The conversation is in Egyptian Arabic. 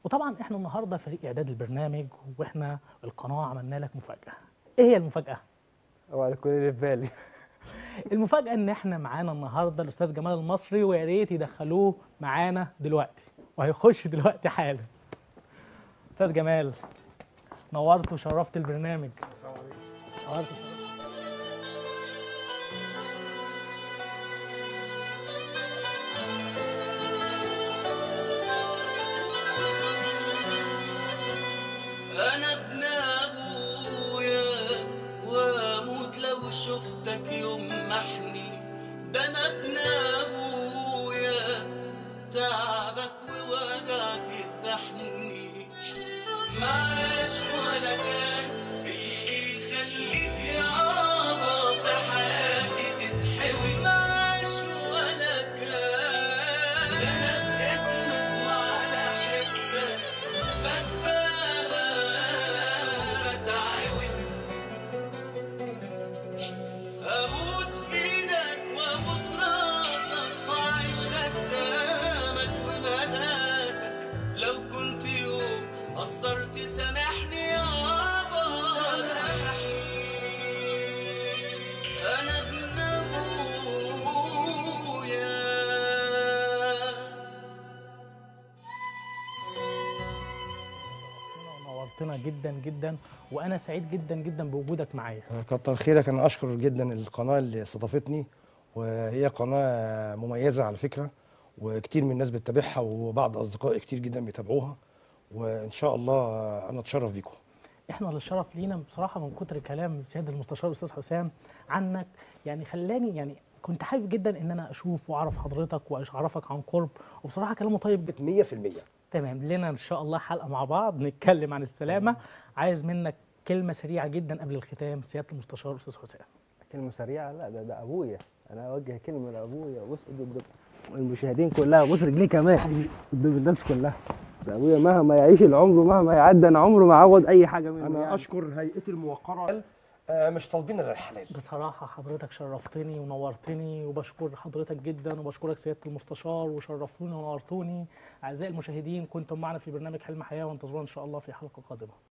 وطبعا احنا النهارده فريق اعداد البرنامج واحنا القناه عملنا لك مفاجاه ايه هي المفاجاه هو على كل اللي في بالي المفاجاه ان احنا معانا النهارده الاستاذ جمال المصري ويا ريت يدخلوه معانا دلوقتي وهيخش دلوقتي حالا استاذ جمال نورت وشرفت البرنامج نورت وشرفت انا ابن ابويا واموت لو شفتك يوم محني ده انا ابن ابويا تعبك ووجعك يذبحني معاش ولا كان اللي يخليك يابا في حياتي تتحوي معاش ولا كان ده انا باسمك وعلى حسك بتباهى وبتعود ابوس ايدك وابوس راسك واعيش خدامك ومداسك لو كنت يوم قصرت سامحني يابا سامحني انا ابن ابويا نورتنا جدا جدا وانا سعيد جدا جدا بوجودك معايا كتر خيرك انا اشكر جدا القناه اللي استضافتني وهي قناه مميزه على فكره وكتير من الناس بتتابعها وبعض اصدقائي كتير جدا بيتابعوها وان شاء الله انا اتشرف بيكم احنا اللي الشرف لينا بصراحه من كتر كلام سياده المستشار الاستاذ حسام عنك يعني خلاني يعني كنت حابب جدا ان انا اشوف واعرف حضرتك واعرفك عن قرب وبصراحه كلامه طيب جدا 100% تمام لنا ان شاء الله حلقه مع بعض نتكلم عن السلامه عايز منك كلمه سريعه جدا قبل الختام سياده المستشار الاستاذ حسام كلمة سريعة لا ده ده أبويا أنا أوجه كلمة لأبويا بص قدام المشاهدين كلها بص رجليه كمان قدام الناس كلها ده أبويا مهما يعيش العمر مهما يعدي أنا عمره ما عوض أي حاجة منه انا يعني. اشكر هيئه الموقره آه، مش طالبين غير الحلال بصراحة حضرتك شرفتني ونورتني وبشكر حضرتك جدا وبشكرك سيادة المستشار وشرفتوني ونورتوني أعزائي المشاهدين كنتم معنا في برنامج حلم حياة وانتظرونا إن شاء الله في حلقة قادمة